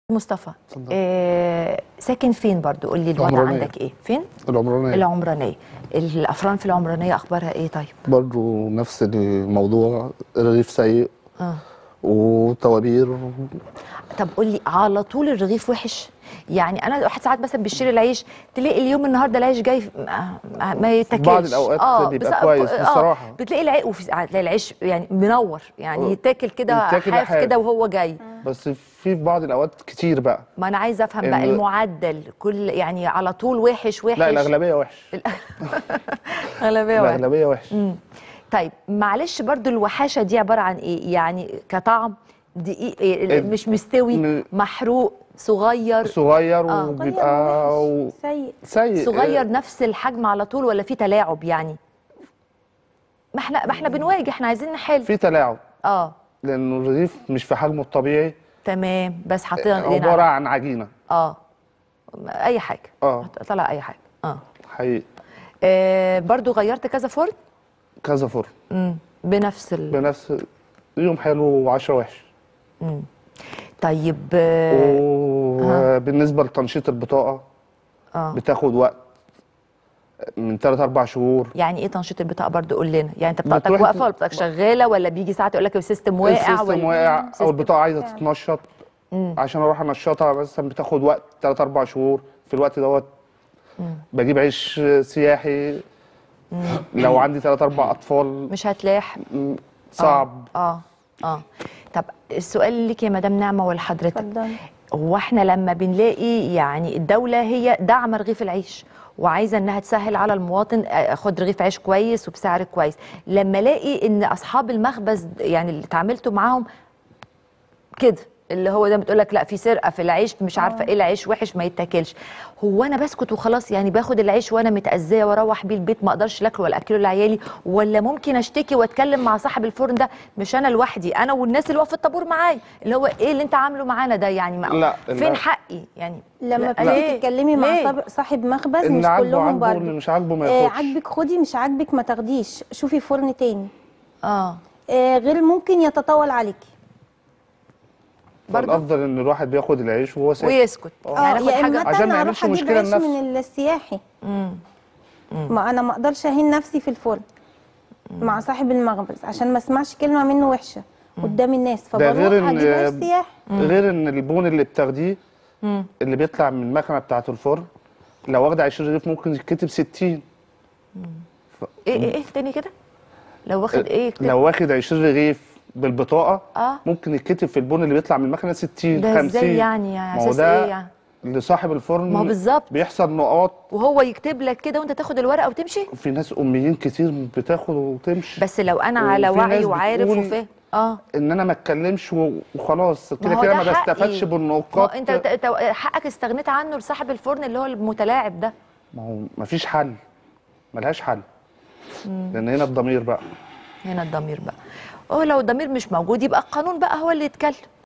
مصطفى اتفضل. آه ساكن فين برضو قول لي الوضع العمرانية. عندك ايه فين العمرانية العمرانيه الافران في العمرانيه اخبارها ايه طيب برضو نفس الموضوع رغيف سيء اه وطوابير طب قول لي على طول الرغيف وحش يعني انا واحد ساعات مثلا بيشتري العيش تلاقي اليوم النهارده العيش جاي ما, ما- ما يتاكلش بعض الأوقات بيبقى بس- كويس آه، بصراحة. بتلاقي العيش وفي ساعات تلاقي العيش يعني منور يعني آه. يتاكل كده يتاكل حاف حاف. كده وهو جاي بس في بعض الأوقات كتير بقى ما انا عايزه افهم بقى ال- المعدل كل يعني على طول وحش وحش لا الأغلبية وحش اغلبيه وحش الأغلبية وحش مم. طيب معلش برضو الوحاشه دي عباره عن ايه يعني كطعم دقيق إيه إيه، مش مستوي م- محروق صغير صغير آه. وبيبقى و- سيء سيء صغير نفس الحجم على طول ولا في تلاعب يعني ما احنا ما احنا بنواجه احنا عايزين نحل في تلاعب اه لأنه الرغيف مش في حجمه الطبيعي تمام بس حاطين ايدينا عبارة على- عن عجينة اه اي حاجه اه طلع اي حاجه اه, حقيقي آه برضو غيرت كذا فرن كذا فرن مم. بنفس ال... بنفس يوم حلو وعشرة وحش طيب اه وبالنسبة لتنشيط البطاقة آه. بتاخد وقت من 3 4 شهور يعني ايه تنشيط البطاقه برضو قول لنا يعني انت بطاقتك بتروح- واقفه ولا بطاقتك شغاله ولا بيجي ساعات يقول لك السيستم واقع السيستم ولا واقع سيستم- او البطاقه عايزه تتنشط عشان اروح انشطها مثلا بتاخد وقت 3 4 شهور في الوقت دوت بجيب عيش سياحي لو عندي 3 4 اطفال مش هتلاح م- صعب اه اه طب السؤال لك يا مدام نعمه ولحضرتك اتفضلي هو احنا لما بنلاقي يعني الدوله هي داعمه رغيف العيش وعايزه انها تسهل على المواطن آه، خد رغيف عيش كويس وبسعر كويس لما الاقي ان اصحاب المخبز يعني اللي اتعاملتوا معاهم كده اللي هو ده بتقول لك لا في سرقه في العيش مش عارفه ايه العيش وحش ما يتاكلش هو انا بسكت وخلاص يعني باخد العيش وانا متاذيه واروح بيه البيت ما اقدرش اكله ولا اكله لعيالي ولا ممكن اشتكي واتكلم مع صاحب الفرن ده مش انا لوحدي انا والناس اللي واقفه في الطابور معايا اللي هو ايه اللي انت عامله معانا ده يعني ما لا، فين لا. حقي يعني لما لا، بتيجي ليه؟ تتكلمي مع ليه؟ صاب- صاحب مخبز اللي مش عاجبه كلهم عاجبه برضه واللي مش عاجبه ما آه ياخدش عاجبك خدي مش عاجبك ما تاخديش شوفي فرن تاني اه آه غير ممكن يتطاول عليكي برضه الافضل ان الواحد بياخد العيش وهو ساكت ويسكت آه. يعني ناخد يا حاجه اما عشان ما انا يعملش اروح اجيب مشكلة عيش لنفسه. من السياحي مم. ما انا ما اقدرش اهين نفسي في الفرن مع صاحب المخبز عشان ما اسمعش كلمه منه وحشه قدام الناس ده غير فبروح اجيب عيش ان سياحي غير ان البون اللي بتاخديه مم. اللي بيطلع من المكنه بتاعه الفرن لو واخد 20 رغيف ممكن يتكتب 60 ايه ايه ايه تاني كده لو واخد ايه يكتب؟ لو واخد 20 رغيف بالبطاقه اه ممكن يتكتب في البون اللي بيطلع من المكنه 60 ده 50 ازاي يعني يعني ما هو اساس ده ايه يعني لصاحب الفرن ما هو بالظبط. بيحصل نقاط وهو يكتب لك كده وانت تاخد الورقه وتمشي في ناس اميين كتير بتاخد وتمشي بس لو انا على وفي وعي ناس وعارف بتقول وفاهم اه ان انا ما اتكلمش و- وخلاص كده هو كده ده ما حقي. بستفادش ما هو بالنقاط انت انت- انت حقك استغنيت عنه لصاحب الفرن اللي هو المتلاعب ده ما هو ما فيش حل ملهاش حل لان هنا الضمير بقى هنا الضمير بقى هو لو الضمير مش موجود يبقى القانون بقى هو اللي يتكلم